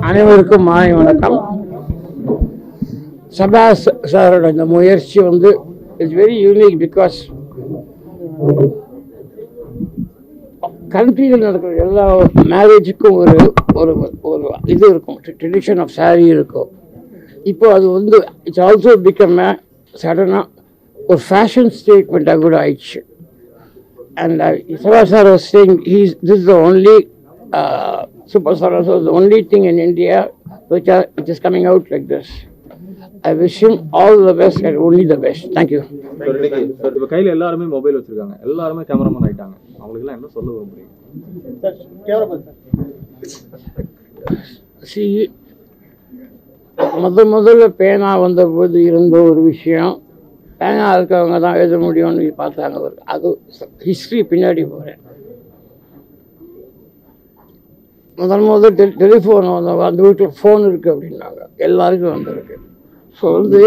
அனைவருக்கும் மாலை வணக்கம் சபா ச- சாரோட இந்த முயற்சி வந்து இட்ஸ் வெரி யூனிக் பிகாஸ் கண்ட்ரியில் நடக்கிற எல்லா மேரேஜுக்கும் ஒரு ஒரு ஒரு இது இருக்கும் ட்ரெடிஷன் ஆஃப் saree இருக்கும் இப்போ அது வந்து இட்ஸ் ஆல்சோ பிகம் சடனாக ஒரு ஃபேஷன் ஸ்டேட்மெண்ட்டாக கூட ஆயிடுச்சு and uh, Sara sir was saying he's this is the only uh, Super Sara was the only thing in India which, are, which is coming out like this. I wish him all the best and only the best. Thank you. Sir இன்னைக்கு sir இப்போ கையில் எல்லாருமே mobile வச்சிருக்காங்க எல்லாருமே cameraman ஆயிட்டாங்க அவங்களுக்குலாம் என்ன சொல்ல விரும்புறீங்க See, முத முதல்ல பேனா வந்தபோது இருந்த ஒரு விஷயம் பேனா இருக்கவங்க தான் எழுத முடியும்னு பார்த்தாங்க ஒரு அது ஹிஸ்ட்ரி பின்னாடி போகிறேன் முதல் முதல் டெ டெலிஃபோன் வந்து அந்த வீட்டில் ஃபோன் இருக்குது அப்படின்னாங்க எல்லாருக்கும் வந்திருக்கு ஸோ வந்து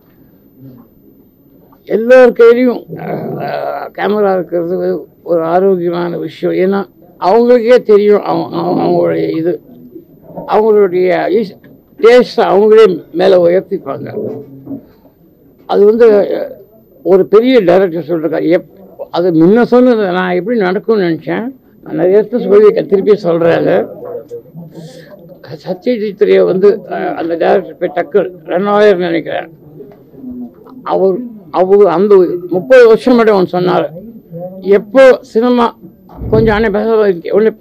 எல்லார் கையிலையும் கேமரா இருக்கிறது ஒரு ஆரோக்கியமான விஷயம் ஏன்னா அவங்களுக்கே தெரியும் அவங்க அவங்க- அவங்களுடைய இது அவங்களுடைய டேஸ்ட்டை அவங்களே மேலே உயர்த்திப்பாங்க அது வந்து அஹ், ஒரு பெரிய டைரக்டர் சொல்லிருக்காரு எப் அது முன்ன சொன்னது நான் எப்படி நடக்கும்னு நினச்சேன் நான் நிறைய இடத்துல சொல்லியிருக்கேன் திருப்பி சொல்கிறாங்க சத்யஜித் ரே வந்து அஹ், அந்த டைரக்டர் போய் டக்கு ரெண்டாயிரம் நினைக்கிறேன் அவர் அவர் அந்த முப்பது வருஷம் மட்டும் அவன் சொன்னார் எப்போ சினிமா கொஞ்சம் அண்ணன் பேச ஒன்று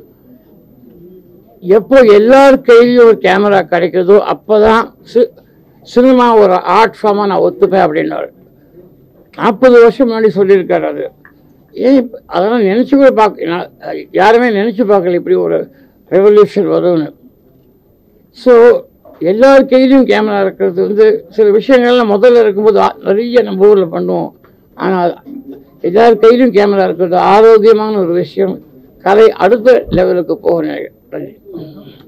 எப்போ எல்லார் கையிலையும் ஒரு கேமரா கிடைக்குதோ அப்போதான் சி சினிமா ஒரு ஆர்ட் ஃபார்மாக நான் ஒத்துப்பேன் அப்படின்னாரு நாற்பது வருஷம் முன்னாடி சொல்லியிருக்காரு அது ஏன் இப்ப அதெல்லாம் நினச்சி கூட பார்க்க நான் யாருமே நினச்சி பார்க்கல இப்படி ஒரு ரெவல்யூஷன் வரும்னு ஸோ எல்லார் கையிலையும் கேமரா இருக்கிறது வந்து சில விஷயங்கள்லாம் முதல்ல இருக்கும்போது ஆ- நிறைய நம்ம ஊரில் பண்ணுவோம் ஆனால் எல்லார் கையிலும் கேமரா இருக்கிறது ஆரோக்கியமான ஒரு விஷயம் கலை அடுத்த லெவலுக்கு போக நினை-